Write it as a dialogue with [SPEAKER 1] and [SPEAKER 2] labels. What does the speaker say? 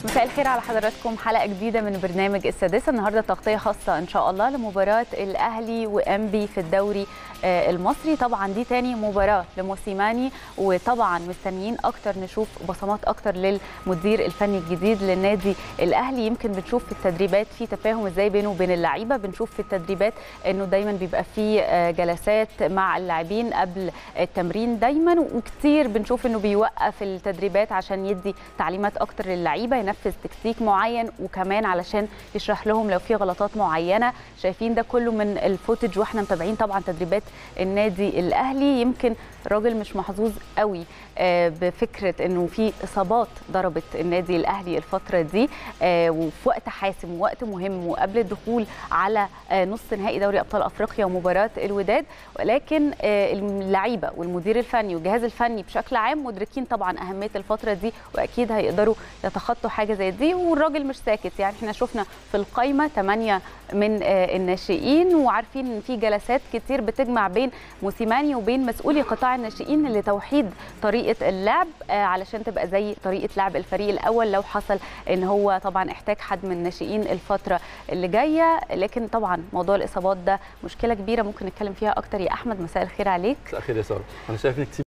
[SPEAKER 1] مساء الخير على حضراتكم حلقه جديده من برنامج السادسه النهارده تغطيه خاصه ان شاء الله لمباراه الاهلي وانبي في الدوري المصري طبعا دي تاني مباراه لموسيماني وطبعا مستنيين اكتر نشوف بصمات اكتر للمدير الفني الجديد للنادي الاهلي يمكن بنشوف في التدريبات في تفاهم ازاي بينه وبين اللعيبه بنشوف في التدريبات انه دايما بيبقى في جلسات مع اللاعبين قبل التمرين دايما وكتير بنشوف انه بيوقف التدريبات عشان يدي تعليمات اكتر للعيبه ينفذ تكتيك معين وكمان علشان يشرح لهم لو في غلطات معينه شايفين ده كله من الفوتج واحنا متابعين طبعا تدريبات النادي الاهلي يمكن راجل مش محظوظ قوي بفكره انه في اصابات ضربت النادي الاهلي الفتره دي وفي وقت حاسم ووقت مهم وقبل الدخول على نص نهائي دوري ابطال افريقيا ومباراه الوداد ولكن اللعيبه والمدير الفني والجهاز الفني بشكل عام مدركين طبعا اهميه الفتره دي واكيد هيقدروا يتخطوا حاجه زي دي والراجل مش ساكت يعني احنا شفنا في القايمه ثمانيه من الناشئين وعارفين ان في جلسات كتير بتجمع بين موسيماني وبين مسؤولي قطاع الناشئين لتوحيد طريقه اللعب علشان تبقى زي طريقه لعب الفريق الاول لو حصل ان هو طبعا احتاج حد من الناشئين الفتره اللي جايه لكن طبعا موضوع الاصابات ده مشكله كبيره ممكن نتكلم فيها اكتر يا احمد مساء الخير عليك
[SPEAKER 2] مساء الخير يا ساره انا شايف ان كتير